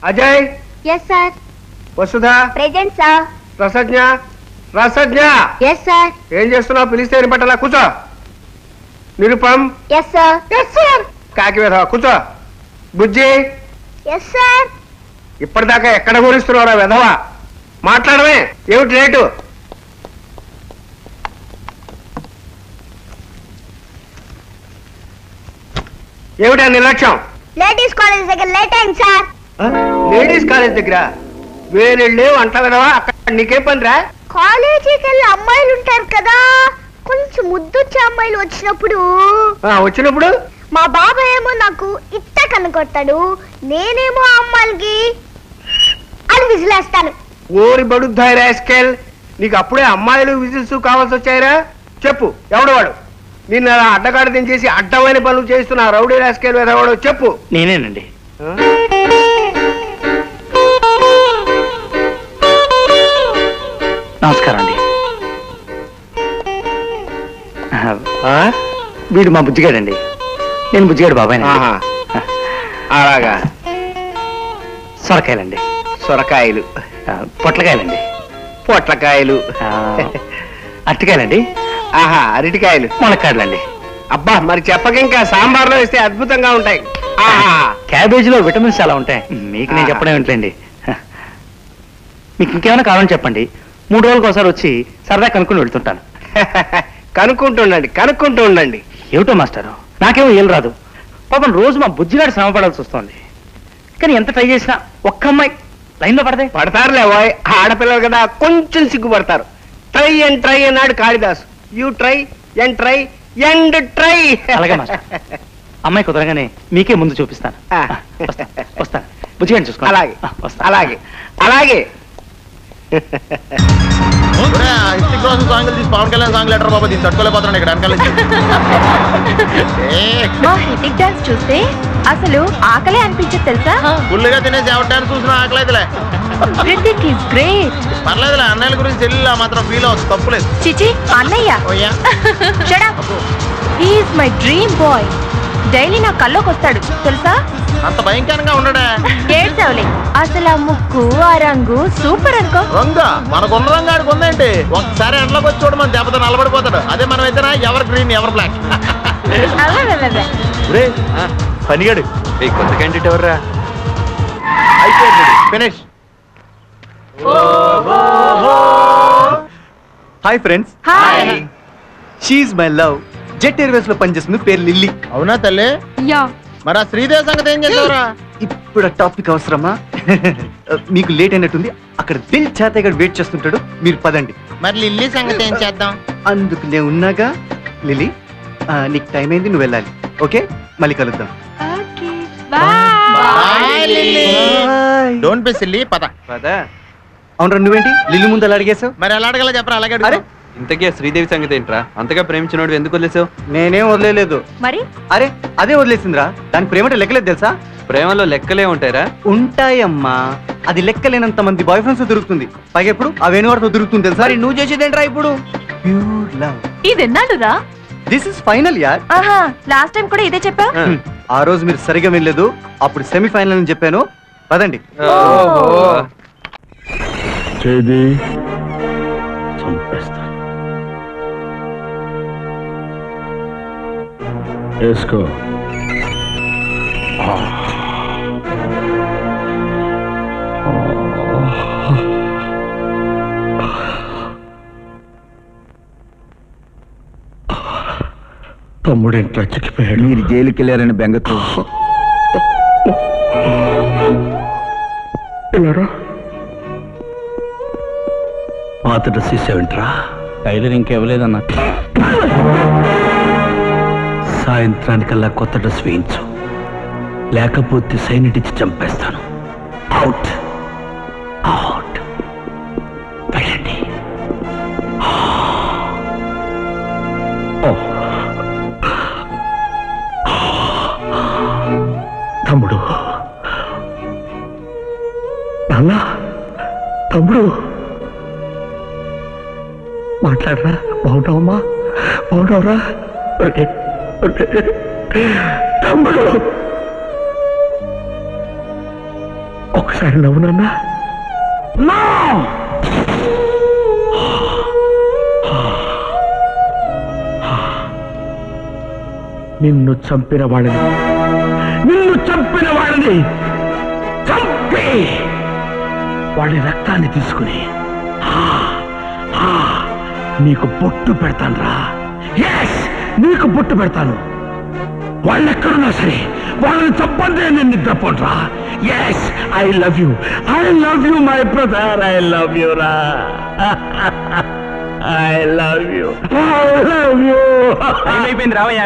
Ajay yes sir Vasudha present sir Rasagna Rasagna yes sir ఏం చేస్తున్నావు పిలిస్తే ఏం పట్టాలా కూర్చో Nirupam yes sir yes sir కాకి వెధవ కూర్చో బుజ్జి ఎస్ సార్ ఇప్పటిదాకా ఎక్కడ గురిస్తున్నావురా వెధవ మాట్లాడమే ఏమిటి రేటు ఏమిటా నిర్లక్ష్యం లేడీస్ కాలేజ్ దగ్గర లేట్ అయింది సార్ లేడీస్ కాలేజ్ దగ్గర వేరెళ్ళే వంట వెధవా అక్కడ నీకే పని రా కాలేజీకి వెళ్ళి అమ్మాయిలు ఉంటారు కదా కొంచెం ముద్దొచ్చే అమ్మాయిలు వచ్చినప్పుడు ఆ, వచ్చినప్పుడు మా బాబాయ్ ఏమో నాకు ఇట్ట కనుకొట్టాడు నేనేమో ఆ అమ్మాయిలకి అని విసిలేస్తాను ఓరి బడుద్దాయి రాస్కెల్ నీకు అప్పుడే అమ్మాయిలు విజిల్స్ కావాల్సి వచ్చాయిరా చెప్పు ఎవడు వాడు నిన్న అలా అడ్డగాడు దించేసి అడ్డమైన పనులు చేస్తున్న ఆ రౌడీ రాస్కెల్ వెధవాడు చెప్పు నేనేనండి ఆ? నమస్కారం అండి ఆ? వీడు మా బుజ్జిగాడండి నేను బుజ్జిగాడు బాబాయ్ ఆహా. అలాగా సొరకాయలండి సొరకాయలు ఆ, పొట్లకాయలండి పొట్లకాయలు ఆ, అరటికాయలండి ఆహా అరటికాయలు మునక్కాయలండి అబ్బా మరి చెప్పక ఇంకా సాంబార్లో వేస్తే అద్భుతంగా ఉంటాయి ఆహా క్యాబేజీలో విటమిన్స్ చాలా ఉంటాయి మీకు నేను ఆహా. చెప్పడం ఏంటండి మీకు ఇంకేమైనా కావాలని చెప్పండి మూడు రోజులకు ఒకసారి వచ్చి సరదా కనుక్కొని వెళ్తుంటాను కనుక్కుంటూ ఉండండి కనుక్కుంటూ ఉండండి ఏమిటో మాస్టారు నాకేమో ఏం రాదు పాపం రోజు మా బుజ్జిగాడు శ్రమ పడాల్సి వస్తుంది కానీ ఎంత ట్రై చేసినా ఒక్క అమ్మాయి లైన్లో పడదే పడతారులే ఓయ్ ఆడపిల్లలు కదా కొంచెం సిగ్గుపడతారు ట్రై అండ్ ట్రై అన్నాడు Kalidas you try and try and try అలాగే మాస్టర్ అమ్మాయి కుదరగానే మీకే ముందు చూపిస్తాను ఆ. వస్తాను వస్తాను బుజ్జిగాడిని చూసుకో అలాగే వస్తాను అలాగే అలాగే హిస్టిక్ రోజు సాంగ్లు తీసి పవన్ కళ్యాణ్ సాంగ్ లెటర్ బాబా దీన్ని తట్టుకోలేకపోతున్నాను ఇక్కడ వెనకాల నుంచి. ఏ, మా హిటిక్ డాన్స్ చూస్తే అసలు ఆకలే అనిపించదు తెలుసా ఫుల్గా తినేసి ఎవరిని చూసిన ఆకలేదులే హృతిక్ ఈస్ గ్రేట్ పర్లేదులే అన్నయ్యల గురించి చెల్లి మాత్రం ఫీల్ అవ్వచ్చు తప్పులేదు చిచి అన్నయ్య ఓయ్యా shut up he's my dream boy daily నా కల్లోకి వస్తాడు తెలుసా అంత భయంకరంగా ఉండడా ఏడ్చావులే అసలు ఆ ముక్కు ఆ రంగు సూపర్ అనుకో రంగా మనకు ఉన్న రంగు ఆడికి ఉందేంటి ఒకసారి ఎండలోకి వచ్చి చూడు మన దెబ్బతో నలబడిపోతాడు అదే మనం అయితేనా ఎవరు గ్రీన్ ఎవరు బ్లాక్ అవ్వవ్వవ్వ. పనిగాడు ఈ కొత్త క్యాండిడేట్ ఎవర్రా అయిపోయింది finish hi friends hi she's my love Jet Airways లో పనిచేస్తుంది పేరు లిల్లీ అవునా తల్లి యా మరి ఆ శ్రీదేవి సంగతి ఏం చేసావురా ఇప్పుడు ఆ టాపిక్ అవసరమా మీకు లేట్ అయినట్టుంది అక్కడ దిల్ చేతగాడు వెయిట్ చేస్తుంటాడు మీరు పదండి మరి లిల్లీ సంగతి ఏం చేద్దాం అందుకు నేను ఉన్నాగా లిల్లీ ఆ, నీకు టైం అయింది నువ్వు వెళ్ళాలి ఓకే మళ్ళీ కలుద్దాం bye Lily don't be silly పద అవునరా నువ్వేంటి లిల్లీ ముందు అలా అడిగేసావు మరి ఎలా అడగల చెప్పరా అలాగే అరే అడుగు ఇంతకీ శ్రీదేవి సంగతి ఏంట్రా అంతగా ప్రేమించినోడు ఎందుకు వదిలేసావు నేనేం వదిలేదు మరి అరే అదే వదిలేసిందిరా దాని ప్రేమట లెక్కలేదు తెలుసా ప్రేమలో లెక్కలే ఉంటాయిరా ఉంటాయమ్మా అది లెక్కలేనంత మంది బాయ్ ఫ్రెండ్స్ దొరుకుతుంది పైగా ఎప్పుడు ఆ వేణువాడితో దొరుకుతుంది తెలుసా నువ్వు చేసేదేంట్రా ఇప్పుడు ప్యూర్ లవ్ ఇది ఎన్నాడురా దిస్ ఇస్ ఫైనల్ యార్ ఆహా లాస్ట్ టైం కూడా ఇదే చెప్పా ఆ. ఆ రోజు మీరు సరిగా వెళ్ళలేదు అప్పుడు సెమీఫైనల్ అని చెప్పాను పదండి ఓహో. చేది చంపేస్తా వేసుకో తమ్ముడు ఇంట్లో చిక్కిపోయాడు మీరు జైలుకి వెళ్ళారని బెంగతో వెళ్ళారా పాత డ్రెస్ ఇచ్చావేంట్రా టైలర్ ఇంకెవ్వలేదన్నా సాయంత్రానికల్లా కొత్త డ్రెస్ వేయించు లేకపోతే సైనిట్ ఇచ్చి చంపేస్తాను అవుట్ అవుట్ వెళ్ళండి ఓ. తమ్ముడు నాన్న తమ్ముడు మాట్లాడరా బాగుంటావమ్మా బాగుంటావురా ఒరే, ఒరే, తమ్ముడు ఒక్క ఒక్కసారి నవ్వు నాన్న No! నిన్ను చంపిన వాడిని నిన్ను చంపిన వాడిని చంపి వాడి రక్తాన్ని తీసుకుని ఆ, ఆ, నీకు బొట్టు పెడతాను రా ఎస్ నీకు బొట్టు పెడతాను వాళ్ళు ఎక్కడున్నా సరే వాళ్ళని చంపందే నేను నిద్రపోట్రా yes I love you I love you my brother I love you రా I love you I love you అయిపోయింది రావయ్యా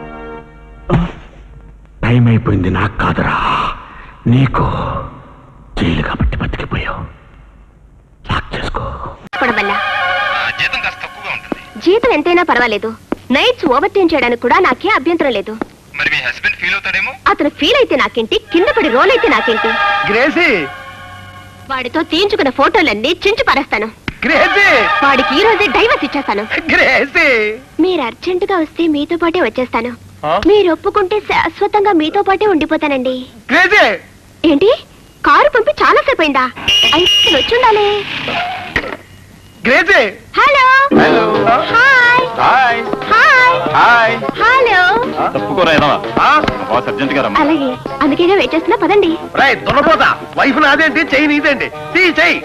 టైం అయిపోయింది నాకు కాదురా నీకు జైలు కాబట్టి బతికిపోయావు లాక్ చేసుకో పడబల్లా జీతం ఎంతైనా పర్వాలేదు నైట్స్ ఓవర్ టైం చేయడానికి కూడా నాకే అభ్యంతరం లేదు మరి మీ హస్బెండ్ ఫీల్ అవుతాడేమో అతను ఫీల్ అయితే నాకేంటి కింద పడి రోల్ అయితే నాకేంటి గ్రేసీ వాడితో తీయించుకున్న ఫోటోలన్నీ చించి పారేస్తాను గ్రేసీ వాడికి ఈ రోజే డైవర్స్ ఇచ్చేస్తాను గ్రేసీ మీరు అర్జెంట్ గా వస్తే మీతో పాటే వచ్చేస్తాను ఆ? మీరు ఒప్పుకుంటే శాశ్వతంగా మీతో పాటే ఉండిపోతానండి గ్రేసీ ఏంటి కారు పంపి చాలా సేపు అయిందా అయితే వచ్చి ఉండాలి Gracie hello hello hi hi hi hi hello తప్పుకోరా ఎదవా బాస్ అర్జెంట్ గా రమ్మా అలాగే అందుకేగా వెయిట్ చేస్తున్నా పదండి రై దున్నపోతా వైఫ్ నాదేంటి చెయ్యి నీదేంటి చెయ్యి చెయ్యి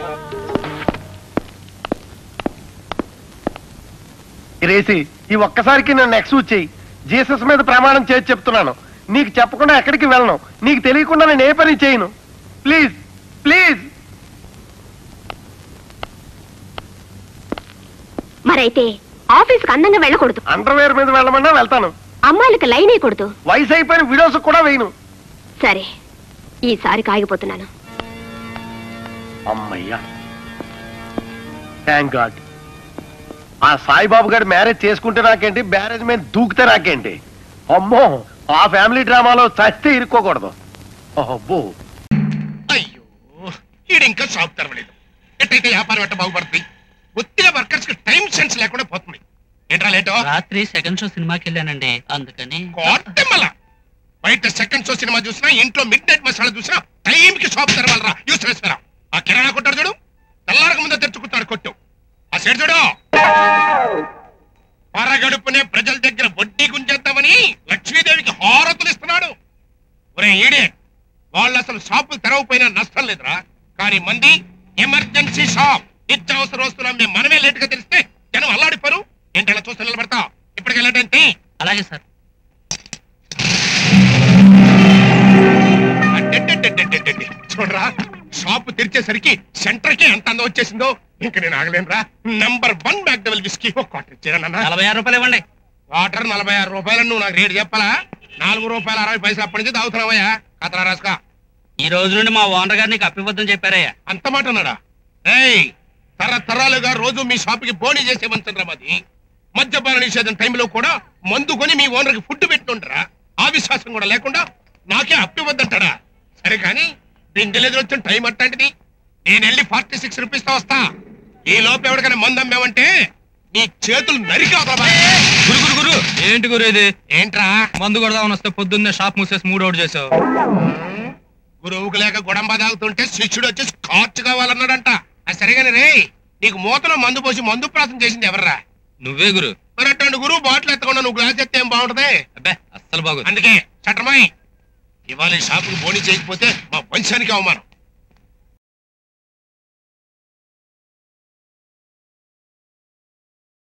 గ్రేసీ ఈ ఒక్కసారికి నన్ను ఎక్స్క్యూజ్ చెయ్యి జీసస్ మీద ప్రమాణం చేసి చెప్తున్నాను నీకు చెప్పకుండా ఎక్కడికి వెళ్ళను నీకు తెలియకుండా నేను ఏ పని చేయను ప్లీజ్ ప్లీజ్ మరైతే ఆఫీస్ కి అందంగా వెళ్ళకూడదు అండర్వేర్ మీద వెళ్ళమన్నా వెళ్తాను అమ్మాయిలకు లైన్ వేయకూడదు వయసు అయిపోయిన వీడియోస్ కూడా వేయను సరే ఈసారి కాగిపోతున్నాను అమ్మయ్యా థ్యాంక్ గాడ్ ఆ సాయిబాబు గారి మ్యారేజ్ చేసుకుంటే నాకేంటి మ్యారేజ్ మీద దూకితే నాకేంటి అమ్మో ఆ ఫ్యామిలీ డ్రామాలో చస్తే ఇరుక్కోకూడదు అబ్బో అయ్యో ఈడు ఇంకా షాప్ తెరవలేదు ఎట్టయితే వ్యాపారం ఎట్ట బాగుపడుతుంది ఒత్తిగా వర్కర్స్ కి టైం సెన్స్ లేకుండా పోతుంది ఏంట్రా లేటో రాత్రి సెకండ్ షో సినిమాకి వెళ్ళానండి అందుకని కోట్టెమ్మల బయట సెకండ్ షో సినిమా చూసినా ఇంట్లో మిడ్ నైట్ మసాలా చూసినా టైం కి షాప్ తెరవాలరా యూస్లెస్ ఫెరా ఆ కిరాణా కొట్టాడు చూడు తెల్లారక ముందే తెచ్చుకుంటాడు కొట్టు ఆ సైడ్ చూడు పరగడుపునే ప్రజల దగ్గర వడ్డీ గుంజేద్దామని లక్ష్మీదేవికి హారతులు ఇస్తున్నాడు ఒరే ఈడే వాళ్ళు అసలు షాపులు తెరవపోయినా నష్టం లేదురా కానీ మంది ఎమర్జెన్సీ షాప్ నిత్యావసర వస్తువులు అమ్మే మనమే లేట్ గా తెలిస్తే జనం అల్లాడిపోరు ఏంటి అలా చూస్తే నిలబడతా ఇప్పటికి వెళ్ళటంటే అలాగే సార్ అడ్డెడ్డెడ్డెడ్డెడ్డెడ్డె. చూడరా షాప్ తెరిచేసరికి సెంటర్ కి ఎంత అందం వచ్చేసిందో ఇంక నేను ఆగలేనురా number one back double whisky ఒక క్వార్టర్ ఇచ్చారా నాన్న నలభై ఆరు రూపాయలు ఇవ్వండి వాటర్ నలభై ఆరు రూపాయలు నువ్వు నాకు రేటు చెప్పాలా నాలుగు రూపాయల అరవై పైసలు అప్పటి నుంచి తాగుతున్నావయ్యా కతరా రాసుకా ఈ రోజు నుండి మా ఓనర్ గారు నీకు అప్పిబద్ధం చెప్పారయ్యా అంత మాట అన్నాడా ఏయ్ తరతరాలుగా రోజు మీ షాప్ కి బోనీ చేసే మంచంరా మాది మద్యపాన నిషేధం టైంలో కూడా మందు కొని మీ ఓనర్ కి ఫుడ్ పెట్టుంటారా ఆ విశ్వాసం కూడా లేకుండా నాకే అప్పివద్దంటాడా సరే కానీ పిండిలేదు వచ్చిన టైం అట్లాంటిది నేను వెళ్ళి ఫార్టీ సిక్స్ రూపీస్ తో వస్తా ఈ లోపు ఎవరికైనా మందు అమ్మావంటే నీ చేతులు నరికి అవతల గురు గురు గురు ఏంటి గురు ఇది ఏంట్రా మందు కొడదామని వస్తే పొద్దున్నే షాప్ మూసేసి మూడ్ అవుట్ చేసావు గురువుకు లేక గుడంబ తాగుతుంటే శిష్యుడు వచ్చి స్కాచ్ కావాలన్నాడంట అది సరిగానే రే నీకు మూతలో మందు పోసి మందు ప్రాసం చేసింది ఎవర్రా నువ్వే గురు మరి అట్లాంటి గురువు బాటిల్ ఎత్తకుండా నువ్వు గ్లాస్ ఎత్తే ఏం బాగుంటది అబ్బే అస్సలు బాగుంది అందుకే చట్టమాయి ఇవాళ ఈ షాపుకు బోని చేయకపోతే మా వంశానికి అవమానం